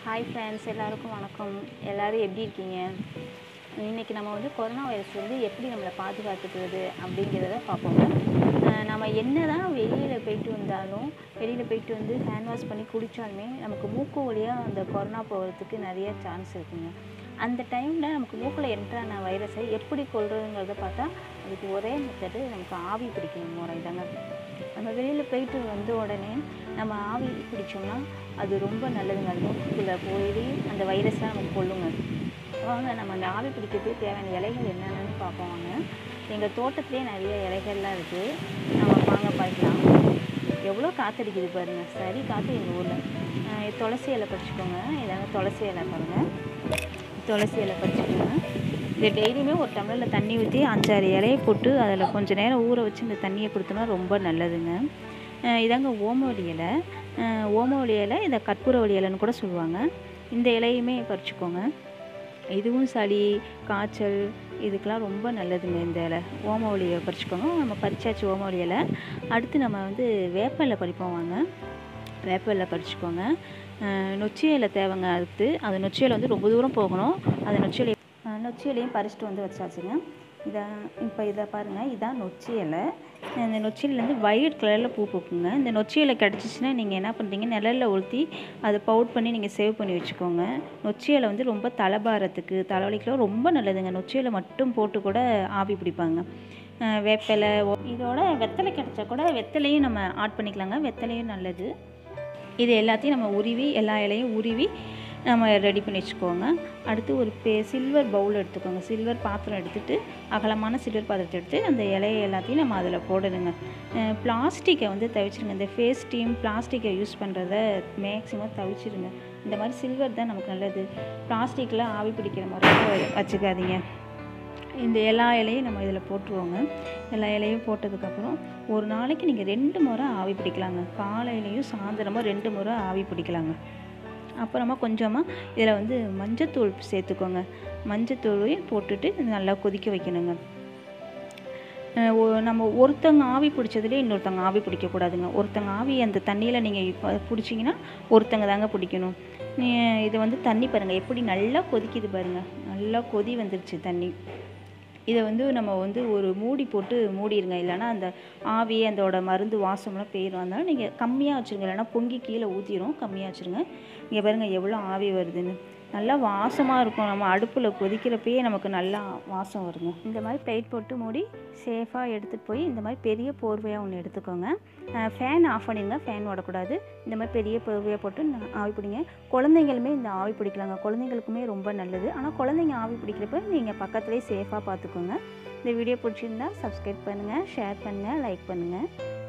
hi friends எல்லாருக்கும் வணக்கம் எல்லோரும் எப்படி இருக்கீங்க இன்றைக்கி நம்ம வந்து கொரோனா வைரஸ் வந்து எப்படி நம்மளை பாதுகாத்துக்கிறது அப்படிங்கிறத பார்ப்போங்க அஹ் நம்ம என்ன தான் வெளியில் போயிட்டு வந்தாலும் வெளியில் போயிட்டு வந்து ஹேண்ட் வாஷ் பண்ணி குடித்தாலுமே நமக்கு மூக்கு வழியாக அந்த கொரோனா போகிறதுக்கு நிறைய சான்ஸ் இருக்குங்க அந்த டைமில் நமக்கு மூக்கில் என்ட்ரான வைரஸை எப்படி கொள்றதுங்கிறத பார்த்தா அதுக்கு ஒரே மெத்தடு நமக்கு ஆவி பிடிக்கணும் முறை தாங்க நம்ம வெளியில் போயிட்டு வந்த உடனே நம்ம ஆவி பிடிச்சோம்னா அது ரொம்ப நல்லதுங்க அது மூக்குக்குள்ளே போய் அந்த வைரஸை நமக்கு கொல்லுங்க வாங்க நம்ம அந்த ஆவி பிடிக்கிறதுக்கு தேவையான இலைகள் என்னென்னு பார்ப்போம் வாங்க எங்கள் தோட்டத்திலே நிறைய இலைகள்லாம் இருக்குது நம்ம வாங்க பார்க்கலாம் எவ்வளோ காற்றடிக்குது பாருங்கள் சரி காற்று எங்கள் ஊரில் துளசி இலை பறிச்சுக்கோங்க இதாங்க துளசி இலை பாருங்கள் துளசி இலை பறிச்சுக்கோங்க இது டெய்லியுமே ஒரு டம்ளரில் தண்ணி ஊற்றி அஞ்சாறு இலையை போட்டு அதில் கொஞ்சம் நேரம் ஊற வச்சு இந்த தண்ணியை கொடுத்தோம்னா ரொம்ப நல்லதுங்க அஹ் இதாங்க ஓமவல்லி இலை அஹ் ஓமவல்லி இலை இதை கற்பூரவள்ளி இலைன்னு கூட சொல்லுவாங்க இந்த இலையுமே பறிச்சுக்கோங்க இதுவும் சளி காய்ச்சல் இதுக்கெலாம் ரொம்ப நல்லதுங்க இந்த இலை ஓமவல்லியை பறிச்சுக்கோங்க நம்ம பறிச்சாச்சு ஓமவல்லி இலை அடுத்து நம்ம வந்து வேப்ப இலை பறிப்போம் வாங்க வேப்ப இலை பறிச்சுக்கோங்க அஹ் நொச்சி இலை தேவைங்க அடுத்து அது நொச்சி இலை வந்து ரொம்ப தூரம் போகணும் அது நொச்சி இலை அஹ் நொச்சி இலையும் பறிச்சுட்டு வந்து வச்சாச்சுங்க இதை இப்போ இதை பாருங்கள் இதான் நொச்சி இலை இந்த நொச்சியிலேருந்து வயலட் கலரில் பூ பூக்குங்க இந்த நொச்சி இலை கிடச்சிச்சின்னா நீங்கள் என்ன பண்ணுறீங்க நிழலில் ஊற்றி அதை பவுட் பண்ணி நீங்கள் சேவ் பண்ணி வச்சுக்கோங்க நொச்சி இலை வந்து ரொம்ப தலைபாரத்துக்கு தலைவலிக்கெலாம் ரொம்ப நல்லதுங்க நொச்சி இலை மட்டும் போட்டு கூட ஆவி பிடிப்பாங்க அஹ் வேப்பிலை ஓ- இதோட வெத்தலை கிடச்சா கூட வெத்தலையும் நம்ம ஆட் பண்ணிக்கலாங்க வெத்தலையும் நல்லது இது எல்லாத்தையும் நம்ம உருவி எல்லா இலையும் உருவி நம்ம ரெடி பண்ணி வச்சுக்கோங்க அடுத்து ஒரு பே சில்வர் பவுல் எடுத்துக்கோங்க சில்வர் பாத்திரம் எடுத்துட்டு அகலமான சில்வர் பாத்திரத்தை எடுத்து அந்த இலையை எல்லாத்தையும் நம்ம அதில் போடணுங்க பிளாஸ்டிக்கை வந்து தவிச்சிருங்க இந்த ஃபேஸ் டீம் பிளாஸ்டிக்கை யூஸ் பண்ணுறத மேக்ஸிமம் தவிச்சிருங்க இந்த மாதிரி சில்வர் தான் நமக்கு நல்லது பிளாஸ்டிக்கில் ஆவி பிடிக்கிற மாதிரி வச்சுக்காதீங்க இந்த எல்லா இலையும் நம்ம இதில் போட்டுருவோங்க எல்லா இலையும் போட்டதுக்கப்புறம் ஒரு நாளைக்கு நீங்கள் ரெண்டு முறை ஆவி பிடிக்கலாங்க காலையிலையும் சாயந்தரமாக ரெண்டு முறை ஆவி பிடிக்கலாங்க அப்புறமா கொஞ்சமாக இதில் வந்து மஞ்சத்தூள் சேர்த்துக்கோங்க மஞ்சத்தூளையும் போட்டுட்டு நல்லா கொதிக்க வைக்கணுங்க அஹ் ஒ- நம்ம ஒருத்தங்க ஆவி பிடிச்சதுலேயே இன்னொருத்தங்க ஆவி பிடிக்கக்கூடாதுங்க ஒருத்தங்க ஆவி அந்த தண்ணியில் நீங்கள் பிடிச்சிங்கன்னா ஒருத்தங்க தாங்க பிடிக்கணும் நீ இது வந்து தண்ணி பாருங்கள் எப்படி நல்லா கொதிக்குது பாருங்கள் நல்லா கொதி வந்துருச்சு தண்ணி இதை வந்து நம்ம வந்து ஒரு மூடி போட்டு மூடிடுங்க இல்லைன்னா அந்த ஆவி அதோட மருந்து வாசம்லாம் போயிடும் அதனால நீங்கள் கம்மியாக வச்சுருங்க இல்லைன்னா பொங்கி கீழே ஊற்றிடும் கம்மியாக வச்சுருங்க இங்கே பாருங்கள் எவ்வளோ ஆவி வருதுன்னு நல்லா வாசமாக இருக்கும் நம்ம அடுப்பில் கொதிக்கிறப்பயே நமக்கு நல்லா வாசம் வருங்க இந்த மாதிரி பிளேட் போட்டு மூடி சேஃபாக எடுத்துகிட்டு போய் இந்த மாதிரி பெரிய போர்வையாக ஒன்று எடுத்துக்கோங்க ஃபேன் ஆஃப் பண்ணிடுங்க ஃபேன் ஓடக்கூடாது இந்த மாதிரி பெரிய போர்வையாக போட்டு ந- ஆவி பிடிங்க குழந்தைங்களுமே இந்த ஆவி பிடிக்கலாங்க குழந்தைங்களுக்குமே ரொம்ப நல்லது ஆனால் குழந்தைங்க ஆவி பிடிக்கிறப்ப நீங்கள் பக்கத்துலேயே சேஃபாக பார்த்துக்கோங்க இந்த வீடியோ பிடிச்சிருந்தா சப்ஸ்கிரைப் பண்ணுங்கள் ஷேர் பண்ணுங்கள் லைக் பண்ணுங்கள்